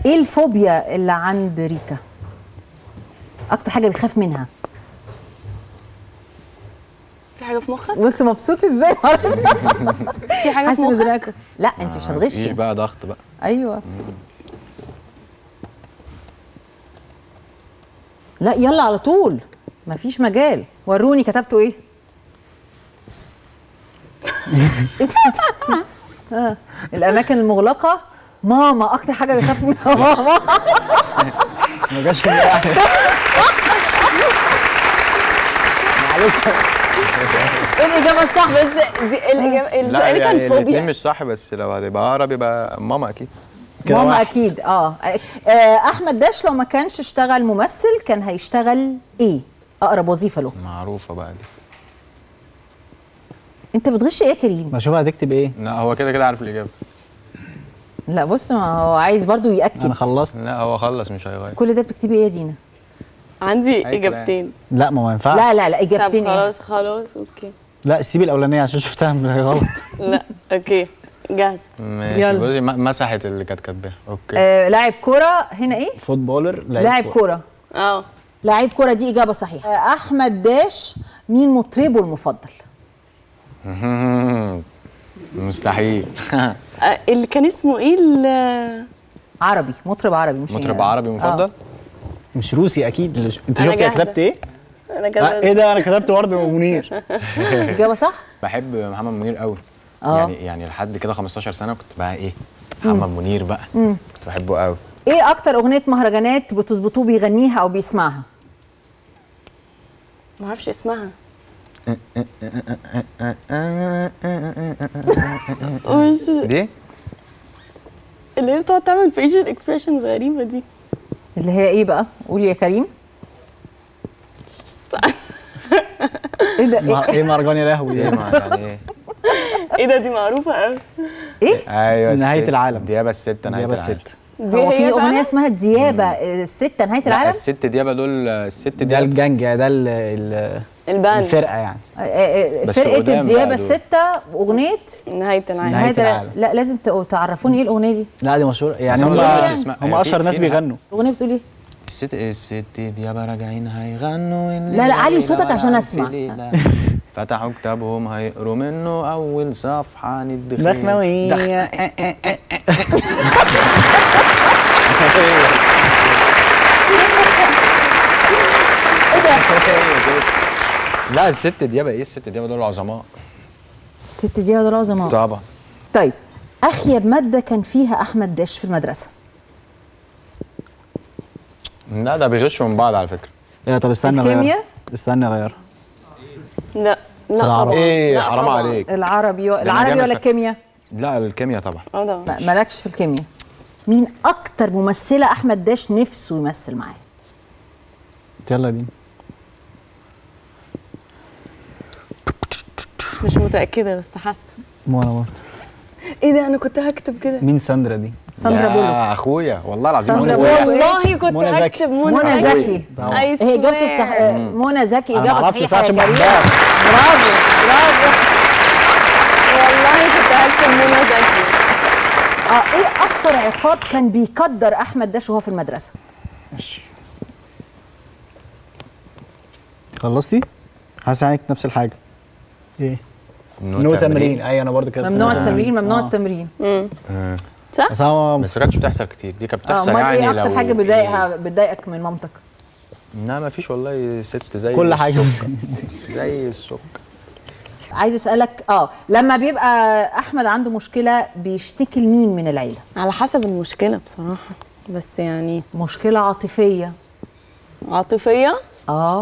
ايه الفوبيا اللي عند ريكا اكتر حاجه بيخاف منها في حاجه في مخك بص مبسوط ازاي معرفش في حاجه حاسس في ان مخك زراعك لا انت مش مفيش هتغشي بقى ضغط بقى ايوه لا يلا على طول مفيش مجال وروني كتبتوا ايه انت بتعرفي؟ آه. الاماكن المغلقه ماما اكتر حاجه بيخاف منها ماما ما جاش في بالي. معلش ايه الاجابه الصح بس دي الاجابه السؤال كان الاثنين فوبيا مش صح بس لو هتبقى اقرب يبقى ماما اكيد كده ماما واحد. اكيد اه آه، احمد داش لو ما كانش اشتغل ممثل كان هيشتغل ايه اقرب وظيفه له معروفه بقى دي انت بتغش ايه يا كريم ما شوف هتكتب ايه لا هو كده كده عارف الاجابه لا بص ما هو عايز برضو ياكد انا خلصت لا هو خلص مش هيغير كل ده بتكتبي ايه يا دينا عندي أي كلام. اجابتين لا ما ما ينفعش لا لا لا طب اجابتين ايه خلاص خلاص اوكي لا سيبي الاولانيه عشان شفتها من غلط لا اوكي جاهزه ماشي يلا. بصي م- مسحت اللي كانت كاتباها اوكي آه لاعب كوره هنا ايه فوتبولر لاعب كوره اه لاعب كوره دي اجابه صحيحه آه احمد داش مين مطربه المفضل مستحيل آه، اللي كان اسمه ايه ال- عربي مطرب عربي مش مطرب عربي مفضل مش روسي اكيد اللي- انت أنا شفت جاهزة. كتبت ايه؟ انا آه، كده ايه ده انا كتبت برضه منير آه. اجابه صح بحب محمد منير قوي آه. يعني يعني لحد كده 15 سنه كنت بقى ايه محمد منير بقى كنت بحبه قوي ايه اكتر اغنيه مهرجانات بتظبطوه بيغنيها او بيسمعها ما اعرفش اسمها مش دي اللي هي بتقعد تعمل فيشل اكسبريشنز غريبه دي اللي هي ايه بقى قولي يا كريم ايه ده مع- إيه؟ ايه مهرجان يا ايه لهوي ما- يعني ايه ايه ده دي معروفه قوي ايوه نهاية الست- العالم. ديابه الستة نهايه ديابة العالم الست دي هو هي في اغنيه فعلاً؟ اسمها ديابه آه، الستة نهايه لا العالم الست ديابه دول الست ده ديابه الجنج ده ال- ال- الباند الفرقه يعني آه، آه، بس فرقه قدام الديابه بقى دول. الستة اغنيه نهايه العالم نهاية نهايه العالم العالم. لا لازم تق- تعرفوني ايه الاغنيه دي لا دي مشهوره يعني بس هم أنا ما أعرفش اسمها. هم هي اشهر في- ناس في- بيغنوا الاغنيه بتقول ايه الست الست ديابه راجعين هيغنوا لا، لا، علي صوتك عشان أسمع. فتحوا كتابهم هيقروا منه اول صفحه عن الدخيل دخنوية لا الست ديابه ايه الست ديابه دول عظماء الست ديابه دول عظماء طبعا طيب اخيب ماده كان فيها احمد داش في المدرسه لا ده بيغشوا من بعض على فكره لا طب استنى غير الكيمياء؟ استنى غير لا لا العربي. طبعا ايه لا حرام طبعاً. عليك العربي و... أنا العربي جامد ولا في- الكيمياء لا الكيمياء طبعا اه ده ما- مالكش في الكيمياء مين اكتر ممثله احمد داش نفسه يمثل معاه يلا دي مش متاكده بس حاسه مو انا برضه ايه ده انا كنت هكتب كده مين ساندرا دي؟ ساندرا يا بولو اخويا والله العظيم ساندرا أخويا. بولو. والله كنت منى زكي. هكتب منى منى زكي طبعاً. اي هي اجابته الصح swear. منى زكي انا اجابه معرفش صحيحه عشان يا كريم بحبها برافو برافو والله كنت هكتب منى زكي اه ايه اكتر عقاب كان بيقدر احمد داش وهو في المدرسه ماشي خلصتي؟ حاسس عليك نفس الحاجه ايه؟ نو تمرين اي انا برضه كده ممنوع التمرين ممنوع آه. التمرين آه. صح بس هو بس ما كانتش بتحصل كتير دي كانت اه بتحصل امال يعني ايه اكتر لو حاجه بتضايقها بتضايقك من مامتك لا ما فيش والله ست زي كل حاجه السكر. زي السكر عايز اسالك اه لما بيبقى احمد عنده مشكله بيشتكي لمين من العيله على حسب المشكله بصراحه بس يعني مشكله عاطفيه عاطفيه اه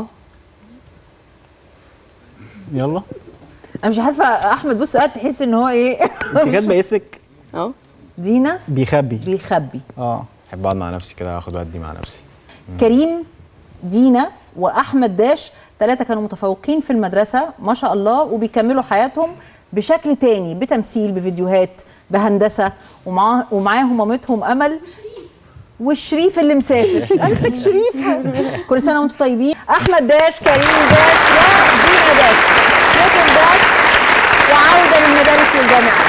يلا انا مش عارفه احمد بص قاعد تحس ان هو ايه انت كاتبه اسمك اه دينا بيخبي بيخبي اه بحب اقعد مع نفسي كده اخد ودي مع نفسي كريم دينا واحمد داش ثلاثه كانوا متفوقين في المدرسه ما شاء الله وبيكملوا حياتهم بشكل تاني بتمثيل بفيديوهات بهندسه ومعاه ومعاهم مامتهم امل والشريف اللي مسافر قالت لك شريف كل سنه وانتم طيبين احمد داش كريم داش ودينا داش شكرا داش وعوده للمدارس والجامعات